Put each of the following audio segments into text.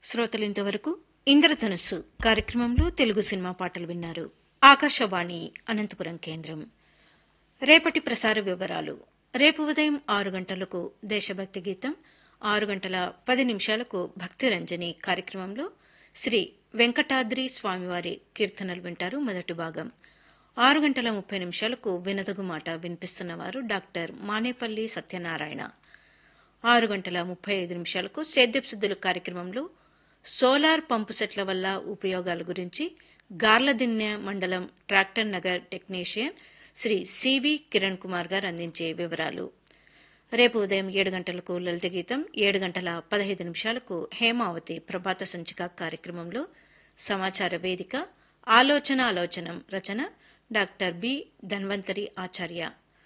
శ్రోతలు ఇంతవరకు ఇంద్రధనుస్సు కార్యక్రమంలో తెలుగు సినిమా పాటలు విన్నారు ఆకాశవాణి అనంతపురం కేంద్రం రేపటి ప్రసార వివరాలు రేపు ఉదయం ఆరు గంటలకు దేశభక్తి గీతం ఆరు గంటల పది నిమిషాలకు భక్తి రంజని కార్యక్రమంలో శ్రీ వెంకటాద్రి స్వామివారి కీర్తనలు వింటారు మొదటి భాగం ఆరు గంటల ముప్పై నిమిషాలకు వినదగు మాట వినిపిస్తున్నవారు డాక్టర్ మానేపల్లి సత్యనారాయణ ఆరు గంటల ముప్పై ఐదు నిమిషాలకు సేద్యపు సిద్ధులు కార్యక్రమంలో సోలార్ పంపు సెట్ల వల్ల ఉపయోగాల గురించి గార్లదిన్నె మండలం tractor Nagar technician Shri C V Kiran Kumar గారు అందించే వివరాలు రేపు ఉదయం ఏడు గంటలకు లలిత గీతం ఏడు గంటల పదహైదు నిమిషాలకు హేమావతి ప్రభాత సంచిక కార్యక్రమంలో సమాచార వేదిక ఆలోచన ఆలోచనం రచన డాక్టర్ బి ధన్వంతరి ఆచార్య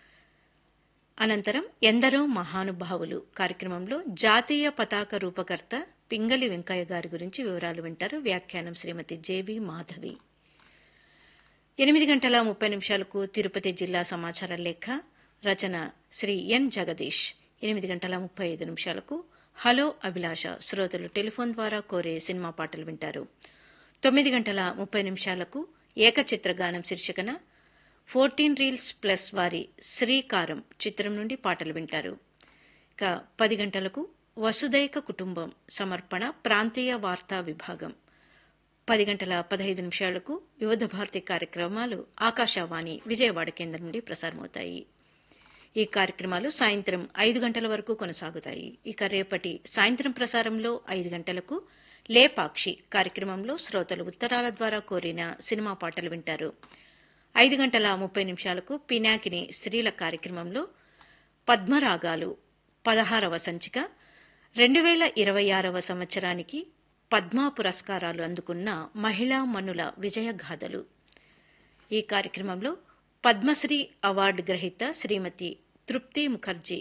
అనంతరం ఎందరో మహానుభావులు కార్యక్రమంలో జాతీయ పతాక రూపకర్త పింగళి వెంకయ్య గారి గురించి వివరాలు వింటారు వ్యాఖ్యానం శ్రీమతి జేబి మాధవి ఎనిమిది గంటల ముప్పై నిమిషాలకు తిరుపతి జిల్లా సమాచార లేఖ రచన శ్రీ ఎన్ జగదీష్ ఎనిమిది గంటల ముప్పై ఐదు నిమిషాలకు హలో అభిలాష శ్రోతలు టెలిఫోన్ ద్వారా కోరే సినిమా పాటలు వింటారు తొమ్మిది గంటల ముప్పై నిమిషాలకు ఏకచిత్ర గానం శీర్షికన ఫోర్టీన్ రీల్స్ ప్లస్ వారి శ్రీకారం చిత్రం నుండి పాటలు వింటారు ఇక పది గంటలకు వసుదైక కుటుంబం సమర్పణ ప్రాంతీయ వార్తా విభాగం పది గంటల పదహైదు నిమిషాలకు వివిధ భారతి కార్యక్రమాలు ఆకాశవాణి విజయవాడ కేంద్రం నుండి ప్రసారమవుతాయి ఈ కార్యక్రమాలు సాయంత్రం ఐదు గంటల వరకు కొనసాగుతాయి ఇక రేపటి సాయంత్రం ప్రసారంలో ఐదు గంటలకు లేపాక్షి కార్యక్రమంలో శ్రోతలు ఉత్తరాల ద్వారా కోరిన సినిమా పాటలు వింటారు ఐదు గంటల ముప్పై నిమిషాలకు పినాకిని స్త్రీల కార్యక్రమంలో పద్మరాగాలు పదహారవ సంచిక రెండు వేల ఇరవై ఆరవ సంవత్సరానికి పద్మా పురస్కారాలు అందుకున్న మహిళా మనుల విజయగాథలు ఈ కార్యక్రమంలో పద్మశ్రీ అవార్డు గ్రహీత శ్రీమతి తృప్తి ముఖర్జీ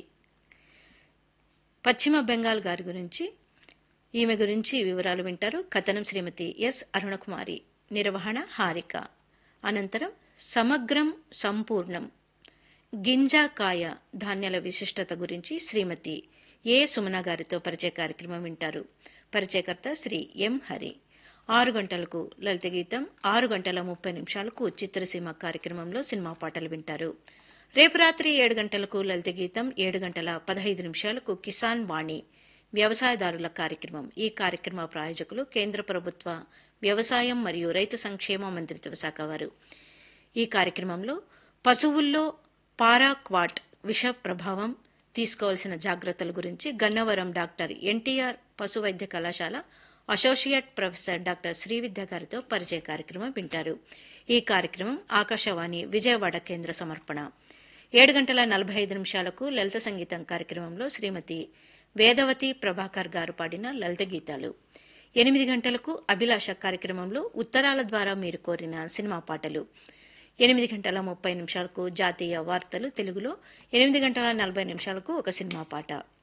పశ్చిమ బెంగాల్ గారి గురించి ఈమె గురించి వివరాలు వింటారు కథనం శ్రీమతి ఎస్ అరుణకుమారి నిర్వహణ హారిక అనంతరం సమగ్రం సంపూర్ణం గింజాకాయ ధాన్యాల విశిష్టత గురించి శ్రీమతి ఏ సుమన గారితో పరిచయ కార్యక్రమం వింటారు పరిచయకర్త శ్రీ ఎం హరి ఆరు గంటలకు లలిత గీతం ఆరు గంటల ముప్పై నిమిషాలకు చిత్రసీమ కార్యక్రమంలో సినిమా పాటలు వింటారు రేపు రాత్రి ఏడు గంటలకు లలిత గీతం ఏడు గంటల పదహైదు నిమిషాలకు కిసాన్ వాణి వ్యవసాయదారుల కార్యక్రమం ఈ కార్యక్రమ ప్రాయోజకులు కేంద్ర ప్రభుత్వ వ్యవసాయం మరియు రైతు సంక్షేమ మంత్రిత్వ శాఖ వారు ఈ కార్యక్రమంలో పశువుల్లో పారాక్వాట్ విష ప్రభావం తీసుకోవాల్సిన జాగ్రత్తల గురించి గన్నవరం డాక్టర్ ఎన్టీఆర్ పశు వైద్య కళాశాల అసోసియేట్ ప్రొఫెసర్ డాక్టర్ శ్రీవిద్య గారితో పరిచయ కార్యక్రమం వింటారు ఈ కార్యక్రమం ఆకాశవాణి విజయవాడ కేంద్ర సమర్పణ ఏడు గంటల నలభై ఐదు నిమిషాలకు లలిత సంగీతం కార్యక్రమంలో శ్రీమతి వేదవతి ప్రభాకర్ గారు పాడిన లలిత గీతాలు ఎనిమిది గంటలకు అభిలాష కార్యక్రమంలో ఉత్తరాల ద్వారా మీరు కోరిన సినిమా పాటలు ఎనిమిది గంటల ముప్పై నిమిషాలకు జాతీయ వార్తలు తెలుగులో ఎనిమిది గంటల నలభై నిమిషాలకు ఒక సినిమా పాట